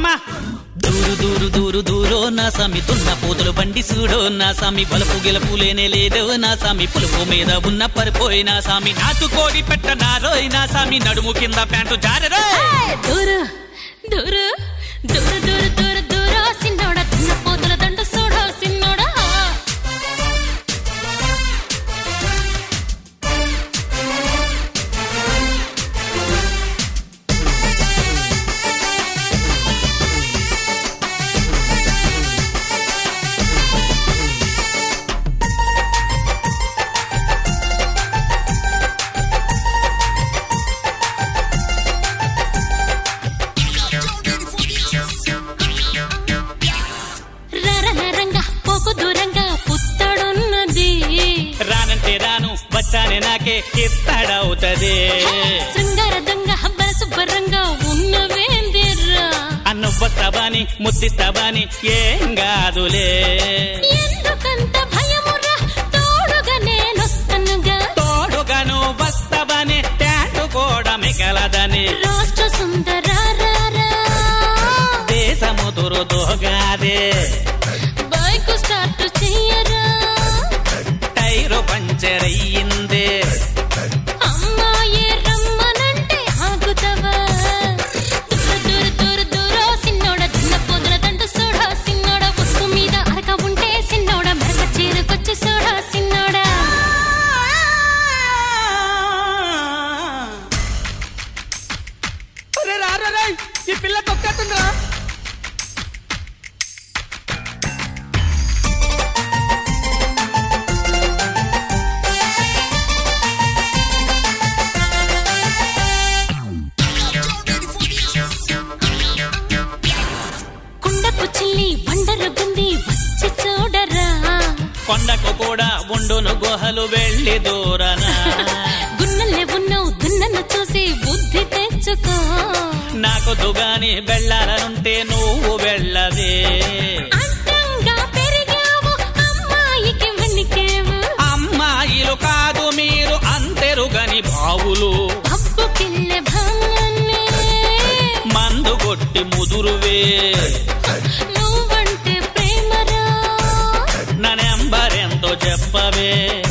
అమ్మా దూరు దూరు దూరు దూరో నా సామి తున్న పోతులు బండి సూడో నా సామి బలుపు గెలుపు లేనే లేదో నా సామి పులుపు మీద ఉన్న పరిపోయి నా సామి నాటు కోడి పెట్ట నారోయ్ నా సామి నడుము కింద ప్యాంటు జారరో దూరు దూరు దూరు దూరు దూరు దూరు సిన్నోడ తిన్న పోతుల దండ చూడ సిన్నోడా రరనరంగా పోకు దూరంగా పుత్తడున్నది రానంటే రాను వచ్చానే నాకే ఇస్తాడవుతది శృంగార దొంగ హబ్బల శుభ్రంగా ఉన్నవేందిర్రా అన్ను వస్తాబాని ముద్దిస్తాబాని ఏం కాదులే ఎందుకంత భయమురా తోడుగా నేనొస్తనుగా తోడుగాను వస్తాబాని ప్యాంటు కూడా మిగలదని రాష్ట్ర సుందరారా దేశము దురుదోగాదే బైక్ స్టార్ట్ చెయ్యరా టైరు పంచర్ అయ్యింది అమ్మాయి రమ్మనంటే ఆగుతావా దూర దూర దూర దూర సిన్నోడ చిన్న పొదల దండ సోడా సిన్నోడ ఉప్పు మీద అరక ఉంటే సిన్నోడ మరక చీరకొచ్చి సోడా సిన్నోడా ఈ పిల్ల తొక్కతుందిరా కుండకు చిల్లి వండరుగుంది వచ్చి చూడరా కొండకు కూడా ఉండును గుహలు వెళ్ళి దూరనా గున్నలే ఉన్నావు దున్నను చూసి బుద్ధి తెచ్చుకో నాకు దుగాని వెళ్ళాలనుంటే నువ్వు వెళ్ళవే అడ్డంగా పెరిగావు అమ్మాయికి వణికేవు అమ్మాయిలు కాదు మీరు అంతెరుగని బావులు పప్పు కిల్లె భామన్నే మందు కొట్టి ముదురువే నువ్వంటే ప్రేమరా నా నెంబర్ ఎంతో చెప్పవే